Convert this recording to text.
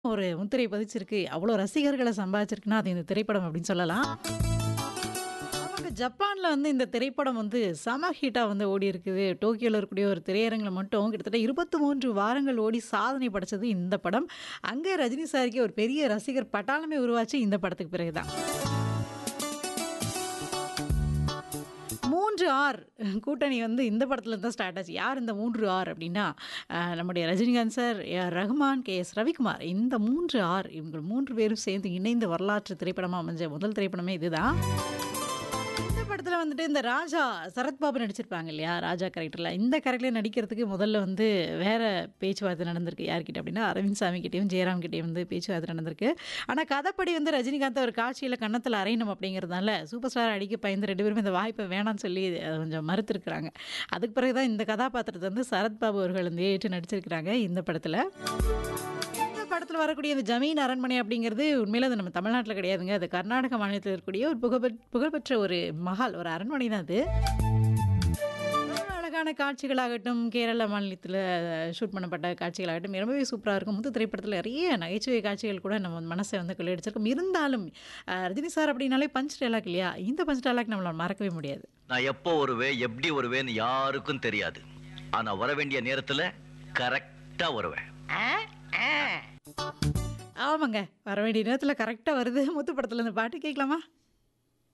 ஒரு முத்திரை பதிச்சிருக்கு. அவ்வளோ ரசிகர்கள சம்பாதிச்சிருக்குன்னா, அது இந்த திரைப்படம் அப்படின்னு சொல்லலாம். ஆமாங்க. ஜப்பான்ல வந்து இந்த திரைப்படம் வந்து செம ஹிட்டா வந்து ஓடியிருக்குது. டோக்கியோல இருக்கக்கூடிய ஒரு திரையரங்குல மட்டும் கிட்டத்தட்ட 23 வாரங்கள் ஓடி சாதனை படைச்சது இந்த படம். அங்க ரஜினி சாருக்கு ஒரு பெரிய ரசிகர் பட்டாளமே உருவாச்சு இந்த படத்துக்கு பிறகு தான். 3 ஆர் கூட்டணி வந்து இந்த படத்துல தான் ஸ்டார்ட் ஆச்சு. யார் இந்த 3 ஆர் அப்படின்னா, அ நம்முடைய Rajinikanth sir, A R. Rahman, K S. Ravikumar. இந்த 3 ஆர் இவங்க 3 பேரும் சேர்ந்து இணைந்த வரலாற்று திரைப்படமா அமைஞ்ச முதல் திரைப்படமே இதுதான். இந்த படத்துல வந்துட்டு இந்த ராஜா சரத்பாபு நடிச்சிருப்பாங்க இல்லையா? ராஜா கேரக்டர்ல. இந்த கேரக்டர்ல நடிக்கிறதுக்கு முதல்ல வந்து வேற பேச்சுவார்த்தை நடந்திருக்கு. யார்கிட்ட அப்படின்னா, அரவிந்த் சாமி கிட்டயும், ஜெயராம் கிட்டயும் வந்து பேச்சுவார்த்தை நடந்திருக்கு. ஆனா கதைப்படி வந்து ரஜினிகாந்த் ஒரு காட்சியில கன்னத்துல அறையணும் அப்படிங்கிறதுனால, சூப்பர் ஸ்டார் அடிக்க பயந்து 2 பேருமே இந்த வாய்ப்ப வேணான்னு சொல்லி அத கொஞ்சம் மறுத்திருக்கிறாங்க. அதுக்கு பிறகு தான் இந்த கதாபாத்திரத்த வந்து சரத்பாபு அவர்கள் வந்து ஏற்று நடிச்சிருக்கிறாங்க இந்த படத்துல. இந்த படத்துல வரக்கூடிய இந்த ஜமீன் அரண்மனை அப்படிங்கிறது உண்மையிலே அது நம்ம தமிழ்நாட்டுல கிடையாதுங்க. அது கர்நாடக மாநிலத்தில இருக்கக்கூடிய ஒரு புகழ்பெற் புகழ்பெற்ற ஒரு மஹால், ஒரு அரண்மனை தான் அது. ரொம்ப அழகான காட்சிகளாகட்டும், கேரள மாநிலத்தில ஷூட் பண்ணப்பட்ட காட்சிகளாகட்டும், ரொம்பவே சூப்பரா இருக்கும். முத்து திரைப்படத்துல நிறைய நகைச்சுவை காட்சிகள் கூட நம்ம மனச வந்து கொள்ளையடிச்சிருக்கும். இருந்தாலும் அ ரஜினி சார் அப்படின்னாலே பஞ்ச் டயலாக் இல்லையா? இந்த பஞ்ச் டயலாக் நம்மளால மறக்கவே முடியாது. நான் எப்போ வருவேன் எப்படி வருவேன்னு யாருக்கும் தெரியாது ஆனா வர வேண்டிய நேரத்துல கரெக்டா வருவேன் ஆமாங்க. வர வேண்டிய நேரத்துல கரெக்ட்டா வருது. முத்து படத்துல இந்த பாட்டு கேட்கலாமா?